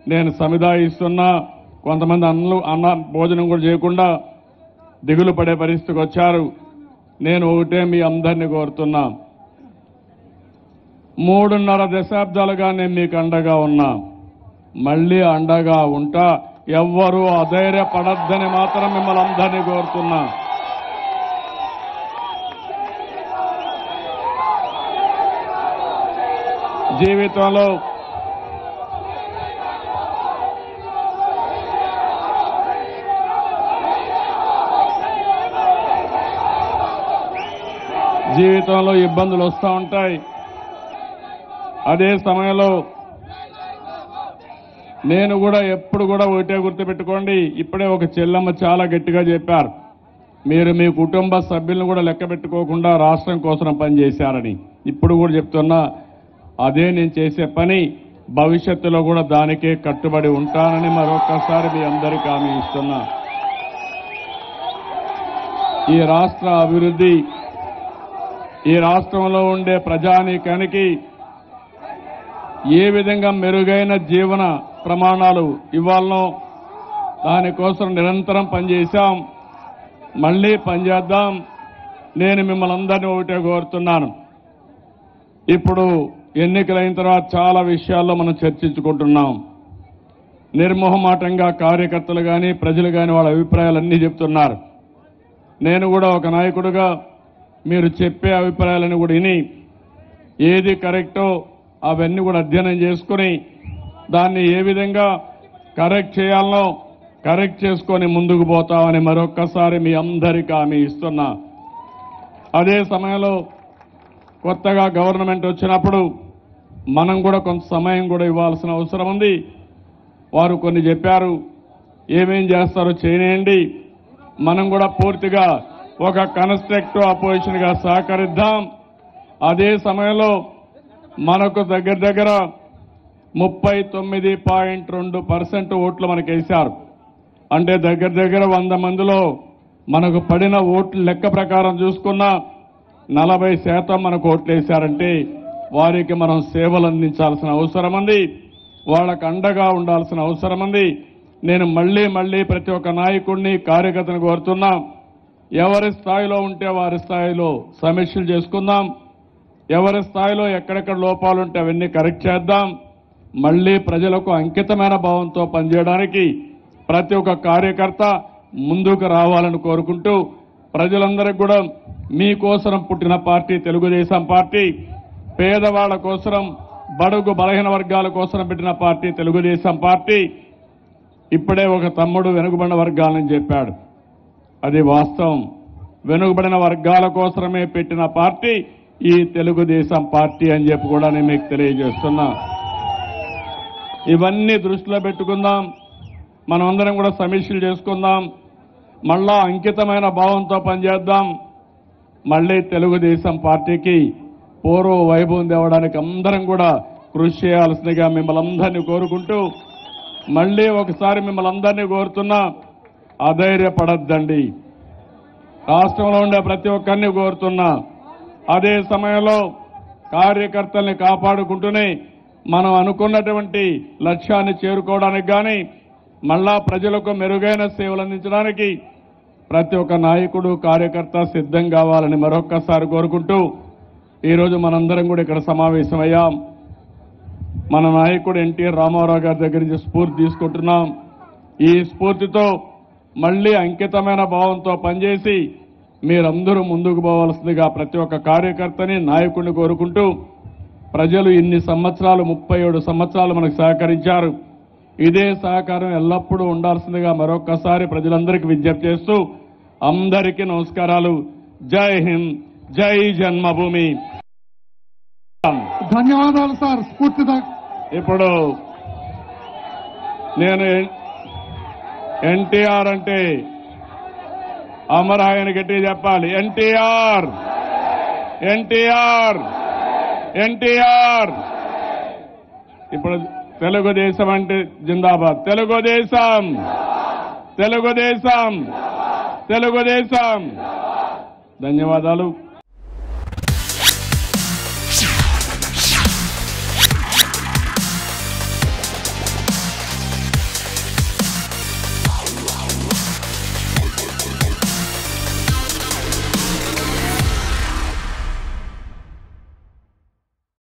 నేను సముదాయిస్తున్నా కొంతమంది అన్నలు అన్న భోజనం కూడా చేయకుండా దిగులు పడే పరిస్థితికి వచ్చారు నేను ఒకటే మీ అందరినీ కోరుతున్నా మూడున్నర దశాబ్దాలుగా నేను మీకు అండగా ఉన్నా మళ్ళీ అండగా ఉంటా ఎవ్వరూ అధైర్యపడద్దని మాత్రం మిమ్మల్ని అందరినీ కోరుతున్నా జీవితంలో జీవితంలో ఇబ్బందులు వస్తూ ఉంటాయి అదే సమయంలో నేను కూడా ఎప్పుడు కూడా ఒకటే గుర్తుపెట్టుకోండి ఇప్పుడే ఒక చెల్లమ్మ చాలా గట్టిగా చెప్పారు మీరు మీ కుటుంబ సభ్యులను కూడా లెక్క పెట్టుకోకుండా రాష్ట్రం కోసం పనిచేశారని ఇప్పుడు కూడా చెప్తున్నా అదే నేను చేసే పని భవిష్యత్తులో కూడా దానికే కట్టుబడి ఉంటానని మరొక్కసారి మీ అందరికీ హామీ ఇస్తున్నా ఈ రాష్ట్ర అభివృద్ధి ఈ రాష్ట్రంలో ఉండే ప్రజానీకానికి ఏ విధంగా మెరుగైన జీవన ప్రమాణాలు ఇవ్వాలనో దానికోసం నిరంతరం పనిచేశాం మళ్ళీ పనిచేద్దాం నేను మిమ్మల్ని అందరినీ ఒకటే కోరుతున్నాను ఇప్పుడు ఎన్నికలైన తర్వాత చాలా విషయాల్లో మనం చర్చించుకుంటున్నాం నిర్మోహమాటంగా కార్యకర్తలు కానీ ప్రజలు కానీ వాళ్ళ అభిప్రాయాలన్నీ చెప్తున్నారు నేను కూడా ఒక నాయకుడిగా మీరు చెప్పే అభిప్రాయాలను కూడా విని ఏది కరెక్టో అవన్నీ కూడా అధ్యయనం చేసుకుని దాన్ని ఏ విధంగా కరెక్ట్ చేయాలనో కరెక్ట్ చేసుకొని ముందుకు పోతామని మరొక్కసారి మీ అందరికీ హామీ ఇస్తున్నా అదే సమయంలో కొత్తగా గవర్నమెంట్ వచ్చినప్పుడు మనం కూడా కొంత సమయం కూడా ఇవ్వాల్సిన అవసరం ఉంది వారు కొన్ని చెప్పారు ఏమేం చేస్తారో చేయనేయండి మనం కూడా పూర్తిగా ఒక కన్స్ట్రక్టివ్ అపోజిషన్ గా సహకరిద్దాం అదే సమయంలో మనకు దగ్గర దగ్గర ముప్పై తొమ్మిది పాయింట్ రెండు పర్సెంట్ ఓట్లు మనకు వేశారు అంటే దగ్గర దగ్గర వంద మందిలో మనకు పడిన ఓట్ల లెక్క ప్రకారం చూసుకున్నా నలభై శాతం మనకు ఓట్లు వేశారంటే వారికి మనం సేవలు అందించాల్సిన అవసరం ఉంది వాళ్ళకు అండగా ఉండాల్సిన అవసరం ఉంది నేను మళ్ళీ మళ్ళీ ప్రతి ఒక్క నాయకుడిని కార్యకర్తను కోరుతున్నా ఎవరి స్థాయిలో ఉంటే వారి స్థాయిలో సమీక్షలు చేసుకుందాం ఎవరి స్థాయిలో ఎక్కడెక్కడ లోపాలుంటే అవన్నీ కరెక్ట్ చేద్దాం మళ్ళీ ప్రజలకు అంకితమైన భావంతో పనిచేయడానికి ప్రతి ఒక్క కార్యకర్త ముందుకు రావాలని కోరుకుంటూ ప్రజలందరికీ కూడా మీకోసం పుట్టిన పార్టీ తెలుగుదేశం పార్టీ పేదవాళ్ల కోసం బడుగు బలహీన వర్గాల కోసం పెట్టిన పార్టీ తెలుగుదేశం పార్టీ ఇప్పుడే ఒక తమ్ముడు వెనుకబడిన వర్గాలని చెప్పాడు అది వాస్తవం వెనుకబడిన వర్గాల కోసమే పెట్టిన పార్టీ ఈ తెలుగుదేశం పార్టీ అని చెప్పి కూడా నేను మీకు తెలియజేస్తున్నా ఇవన్నీ దృష్టిలో పెట్టుకుందాం మనమందరం కూడా సమీక్షలు చేసుకుందాం మళ్ళా అంకితమైన భావంతో పనిచేద్దాం మళ్ళీ తెలుగుదేశం పార్టీకి పూర్వ వైభవం తేవడానికి అందరం కూడా కృషి చేయాల్సిందిగా మిమ్మల్ని అందరినీ కోరుకుంటూ మళ్ళీ ఒకసారి మిమ్మల్ని అందరినీ కోరుతున్నా అధైర్యపడద్దండి రాష్ట్రంలో ఉండే ప్రతి ఒక్కరిని కోరుతున్నా అదే సమయంలో కార్యకర్తల్ని కాపాడుకుంటూనే మనం అనుకున్నటువంటి లక్ష్యాన్ని చేరుకోవడానికి కానీ మళ్ళా ప్రజలకు మెరుగైన సేవలు అందించడానికి ప్రతి ఒక్క నాయకుడు కార్యకర్త సిద్ధం కావాలని మరొక్కసారి కోరుకుంటూ ఈరోజు మనందరం కూడా ఇక్కడ సమావేశమయ్యాం మన నాయకుడు ఎన్టీఆర్ రామారావు గారి దగ్గర నుంచి స్ఫూర్తి తీసుకుంటున్నాం ఈ స్ఫూర్తితో మళ్ళీ అంకితమైన భావంతో పనిచేసి మీరందరూ ముందుకు పోవాల్సిందిగా ప్రతి ఒక్క కార్యకర్తని నాయకుడిని కోరుకుంటూ ప్రజలు ఇన్ని సంవత్సరాలు ముప్పై ఏడు సంవత్సరాలు మనకు సహకరించారు ఇదే సహకారం ఎల్లప్పుడూ ఉండాల్సిందిగా మరొక్కసారి ప్రజలందరికీ విజ్ఞప్తి చేస్తూ అందరికీ నమస్కారాలు జై హింద్ జై జన్మభూమి ధన్యవాదాలు సార్ స్ఫూర్తిదా ఇప్పుడు నేను ఎన్టీఆర్ అంటే అమరాయన గట్టి చెప్పాలి ఎన్టీఆర్ ఎన్టీఆర్ ఎన్టీఆర్ ఇప్పుడు తెలుగుదేశం అంటే జిందాబాద్ తెలుగుదేశం తెలుగుదేశం తెలుగుదేశం ధన్యవాదాలు